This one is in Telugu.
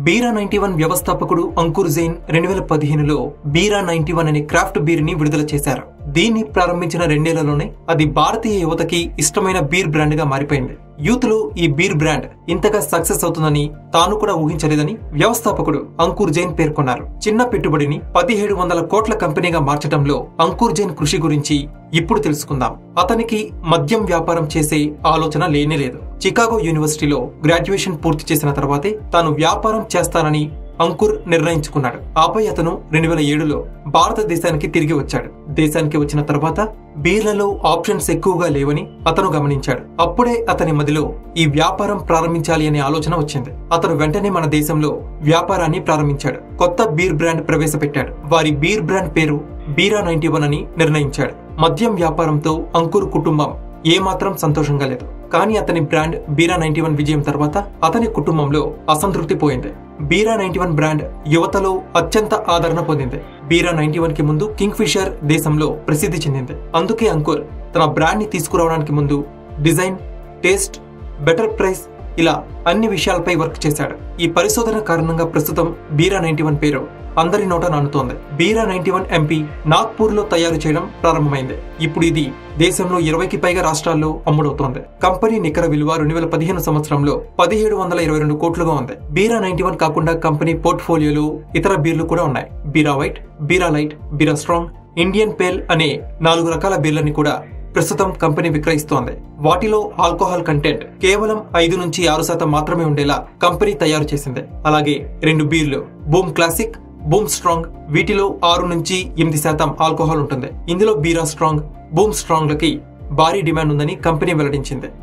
బీరా నైన్టీ వన్ వ్యవస్థాపకుడు అంకుర్ జైన్ రెండు వేల పదిహేనులో బీరా నైన్టీ వన్ అనే క్రాఫ్ట్ బీర్ ని విడుదల చేశారు దీన్ని ప్రారంభించిన రెండేళ్లలోనే అది భారతీయ యువతకి ఇష్టమైన బీర్ బ్రాండ్ గా మారిపోయింది యూత్ లో ఈ బీర్ బ్రాండ్ ఇంతగా సక్సెస్ అవుతుందని తాను కూడా ఊహించలేదని వ్యవస్థాపకుడు అంకుర్ జైన్ పేర్కొన్నారు చిన్న పెట్టుబడిని పదిహేడు వందల కోట్ల కంపెనీగా మార్చడంలో అంకుర్ జైన్ కృషి గురించి ఇప్పుడు తెలుసుకుందాం అతనికి మద్యం వ్యాపారం చేసే ఆలోచన లేనే లేదు చికాగో యూనివర్సిటీలో గ్రాడ్యుయేషన్ పూర్తి చేసిన తర్వాతే తాను వ్యాపారం చేస్తానని అంకుర్ నిర్ణయించుకున్నాడు ఆపై అతను రెండు వేల ఏడులో భారతదేశానికి తిరిగి వచ్చాడు దేశానికి వచ్చిన తర్వాత బీర్లలో ఆప్షన్స్ ఎక్కువగా లేవని అతను గమనించాడు అప్పుడే అతని మదిలో ఈ వ్యాపారం ప్రారంభించాలి అనే ఆలోచన వచ్చింది అతను వెంటనే మన దేశంలో వ్యాపారాన్ని ప్రారంభించాడు కొత్త బీర్ బ్రాండ్ ప్రవేశపెట్టాడు వారి బీర్ బ్రాండ్ పేరు బీరా నైన్టీ వన్ అని నిర్ణయించాడు మద్యం వ్యాపారంతో అంకుర్ కుటుంబం ఏమాత్రం సంతోషంగా లేదు కానీ అతని బ్రాండ్ బీరా నైన్టీ వన్ విజయం తర్వాత అతని కుటుంబంలో అసంతృప్తి పోయింది బీరా నైన్టీ వన్ బ్రాండ్ యువతలో అత్యంత ఆదరణ పొందింది బీరా నైన్టీ వన్ కి ముందు కింగ్ ఫిషర్ దేశంలో ప్రసిద్ధి చెందింది అందుకే అంకుర్ తన బ్రాండ్ ని తీసుకురావడానికి ముందు డిజైన్ టేస్ట్ బెటర్ ప్రైస్ ఇలా అన్ని విషయాలపై వర్క్ చేశాడు ఈ పరిశోధన కారణంగా ప్రస్తుతం బీరా నైన్టీ వన్ పేరు అందరి నోట నానుతోంది Bira ninety one MP Nagpur లో తయారు చేయడం ప్రారంభమైంది ఇప్పుడు ఇది దేశంలో ఇరవైకి పైగా రాష్ట్రాల్లో అమ్ముడవుతోంది కంపెనీ నికర విలువ రెండు వేల పదిహేను సంవత్సరంలో పదిహేడు వందల ఇరవై రెండు కోట్లుగా ఉంది బీరా నైన్టీ వన్ కాకుండా కంపెనీ పోర్ట్ఫోలియోలో ఇతర బీర్లు కూడా ఉన్నాయి Bira white Bira light Bira strong Indian pale అనే నాలుగు రకాల బీర్లని కూడా ప్రస్తుతం కంపెనీ విక్రయిస్తోంది వాటిలో ఆల్కహాల్ కంటెంట్ కేవలం ఐదు నుంచి ఆరు శాతం మాత్రమే ఉండేలా కంపెనీ తయారు చేసింది అలాగే రెండు బీర్లు బూమ్ క్లాసిక్ బూమ్ స్ట్రాంగ్ వీటిలో ఆరు నుంచి ఎనిమిది శాతం ఆల్కహాల్ ఉంటుంది ఇందులో బీరా స్ట్రాంగ్ బూమ్ స్ట్రాంగ్ లకి భారీ డిమాండ్ ఉందని కంపెనీ వెల్లడించింది